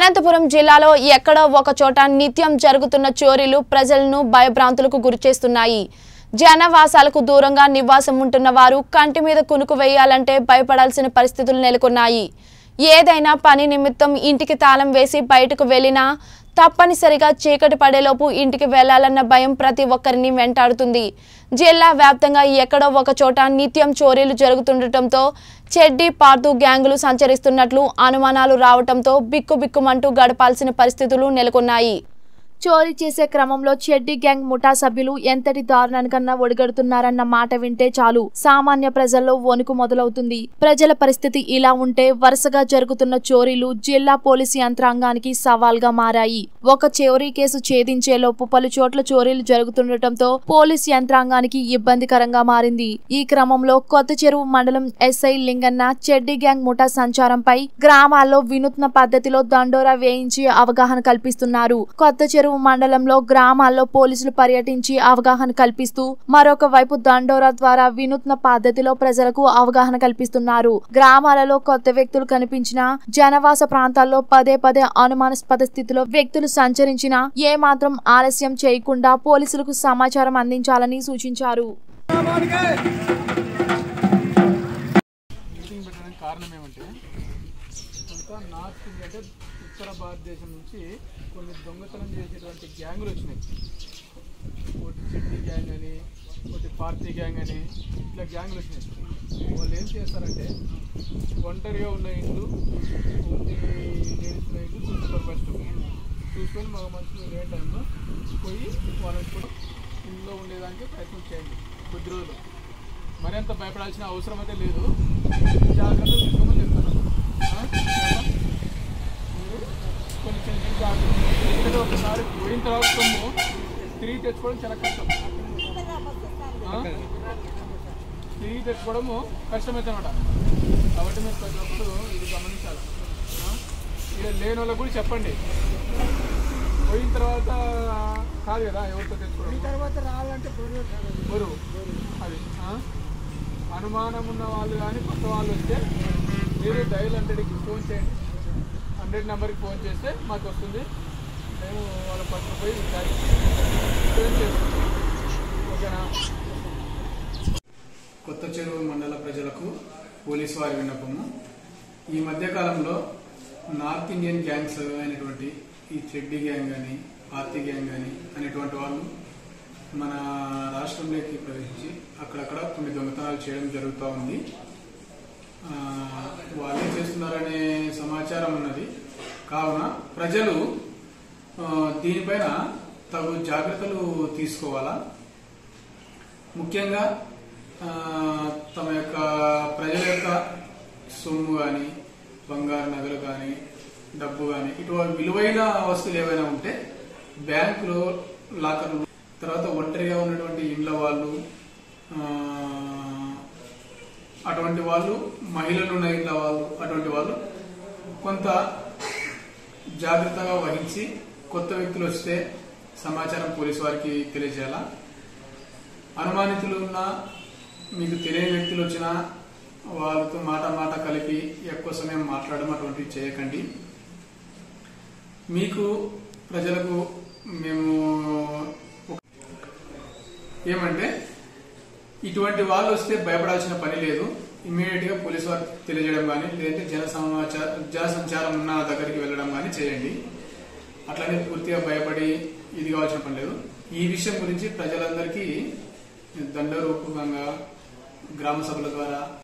అనంతపురం జిల్లాలో ఎక్కడో ఒక చోట నిత్యం జరుగుతున్న చోరీలు ప్రజలను భయభ్రాంతులకు గురిచేస్తున్నాయి జనవాసాలకు దూరంగా నివాసం ఉంటున్న వారు కంటి మీద కునుకు వేయాలంటే భయపడాల్సిన పరిస్థితులు నెలకొన్నాయి ఏదైనా పని నిమిత్తం ఇంటికి తాళం వేసి బయటకు వెళ్ళినా తప్పనిసరిగా చీకటి పడేలోపు ఇంటికి వెళ్లాలన్న భయం ప్రతి ఒక్కరిని వెంటాడుతుంది జిల్లా వ్యాప్తంగా ఎక్కడో ఒక చోట నిత్యం చోరీలు జరుగుతుండటంతో చెడ్డీ పార్దు గ్యాంగులు సంచరిస్తున్నట్లు అనుమానాలు రావటంతో బిక్కుబిక్కుమంటూ గడపాల్సిన పరిస్థితులు నెలకొన్నాయి చోరీ చేసే క్రమంలో చెడ్డీ గ్యాంగ్ ముఠా సభ్యులు ఎంతటి దారుణానికన్నా ఒడిగడుతున్నారన్న మాట వింటే చాలు సామాన్య ప్రజల్లో వణుకు మొదలవుతుంది ప్రజల పరిస్థితి ఇలా ఉంటే వరుసగా జరుగుతున్న చోరీలు జిల్లా పోలీసు యంత్రాంగానికి సవాల్గా మారాయి ఒక చోరీ కేసు ఛేదించేలోపు పలు చోట్ల చోరీలు జరుగుతుండటంతో పోలీసు యంత్రాంగానికి ఇబ్బందికరంగా మారింది ఈ క్రమంలో కొత్త చెరువు మండలం ఎస్ఐ లింగన్న చెడ్డీ గ్యాంగ్ ముఠా సంచారంపై గ్రామాల్లో వినూత్న పద్ధతిలో దండోరా వేయించి అవగాహన కల్పిస్తున్నారు కొత్త చెరువు మండలంలో గ్రామాల్లో పోలీసులు పర్యటించి అవగాహన కల్పిస్తూ మరొక వైపు దండోరా ద్వారా వినూత్న పద్ధతిలో ప్రజలకు అవగాహన కల్పిస్తున్నారు గ్రామాలలో కొత్త వ్యక్తులు కనిపించినా జనవాస ప్రాంతాల్లో పదే పదే అనుమానాస్పద స్థితిలో వ్యక్తులు సంచరించినా ఏమాత్రం ఆలస్యం చేయకుండా పోలీసులకు సమాచారం అందించాలని సూచించారు మీటింగ్ పెట్టడానికి కారణం ఏమంటే ఇంకా నార్త్ ఇండియా అంటే ఉత్తర భారతదేశం నుంచి కొన్ని దొంగతనం చేసేటువంటి గ్యాంగులు వచ్చినాయి ఒకటి చెడ్డీ గ్యాంగ్ అని ఒకటి పార్టీ గ్యాంగ్ అని ఇట్లా గ్యాంగులు వచ్చినాయి వాళ్ళు ఏం చేస్తారంటే ఒంటరిగా ఉన్న ఇండ్లు ఓన్లీ లేడీస్ ఉన్న ఇండ్లు చూసుకుంటారు ఫస్ట్ చూసుకొని మగ మనుషులు లేని టైంలో పోయి వాళ్ళని కూడా ఇంట్లో ఉండేదానికి ప్రయత్నం చేయండి కొద్ది రోజులు మరింత భయపడాల్సిన అవసరం అయితే లేదు జాగ్రత్తలు తీసుకోమని చెప్తాను ఆ? మీరు కొన్ని చిన్న చిన్న జాగ్రత్తలు ఎందుకంటే ఒకసారి పోయిన తర్వాత సొమ్ము తిరిగి తెచ్చుకోవడం చాలా కష్టం ఆ? తిరిగి తెచ్చుకోవడము కష్టమైతే అనమాట కాబట్టి మీరు ప్రతి ఒక్కరు ఇది గమనించాలి ఆ? ఇక లేని వాళ్ళకి కూడా చెప్పండి పోయిన తర్వాత కాదు కదా ఎవరితో తెచ్చుకోవడం తర్వాత రావాలంటే బరువు బరువు అది ఆ? అనుమానం ఉన్న వాళ్ళు కానీ కొత్త వాళ్ళు వస్తే మీరు డైల్ హండ్రెడ్కి ఫోన్ చేయండి హండ్రెడ్ నెంబర్కి ఫోన్ చేస్తే మాకు వస్తుంది మేము వాళ్ళ పక్కన పోయి డైల్ ఫోన్ చేస్తాం ఓకేనా కొత్త చెరువు మండల ప్రజలకు పోలీసు వారి విన్నపము ఈ మధ్యకాలంలో నార్త్ ఇండియన్ గ్యాంగ్స్ అయినటువంటి ఈ చెడ్డీ గ్యాంగ్ కానీ పార్టీ గ్యాంగ్ కానీ అనేటువంటి వాళ్ళు మన రాష్ట్రంలోకి ప్రవేశించి అక్కడక్కడ కొన్ని దొంగతనాలు చేయడం జరుగుతూ ఉంది ఆ, వాళ్ళు ఏం చేస్తున్నారనే సమాచారం ఉన్నది కావున ప్రజలు ఆ, దీనిపైన తగు జాగ్రత్తలు తీసుకోవాలా ముఖ్యంగా ఆ, తమ యొక్క ప్రజల యొక్క సొమ్ము కానీ బంగారు నగలు కానీ డబ్బు కానీ ఇటువంటి విలువైన వస్తువులు ఏవైనా ఉంటే బ్యాంకులో లాకర్లు తర్వాత ఒంటరిగా ఉన్నటువంటి ఇండ్ల వాళ్ళు ఆ, అటువంటి వాళ్ళు మహిళలు ఉన్న ఇండ్ల వాళ్ళు అటువంటి వాళ్ళు కొంత జాగ్రత్తగా వహించి కొత్త వ్యక్తులు వస్తే సమాచారం పోలీసు వారికి తెలియజేయాలా అనుమానితులు ఉన్నా మీకు తెలియని వ్యక్తులు వచ్చినా వాళ్ళతో మాట మాట కలిపి ఎక్కువ సమయం మాట్లాడడం అటువంటివి చేయకండి మీకు ప్రజలకు మేము ఒక- ఏమంటే ఇటువంటి వాళ్ళు వస్తే భయపడాల్సిన పని లేదు ఇమ్మీడియట్ గా పోలీసు వారికి తెలియజేయడం కానీ లేదంటే జన సమాచార జన సంచారం ఉన్న దగ్గరికి వెళ్ళడం కానీ చేయండి అట్లనే పూర్తిగా భయపడి ఇది కావాల్సిన పని లేదు ఈ విషయం గురించి ప్రజలందరికీ దండరూపకంగా గ్రామ సభల ద్వారా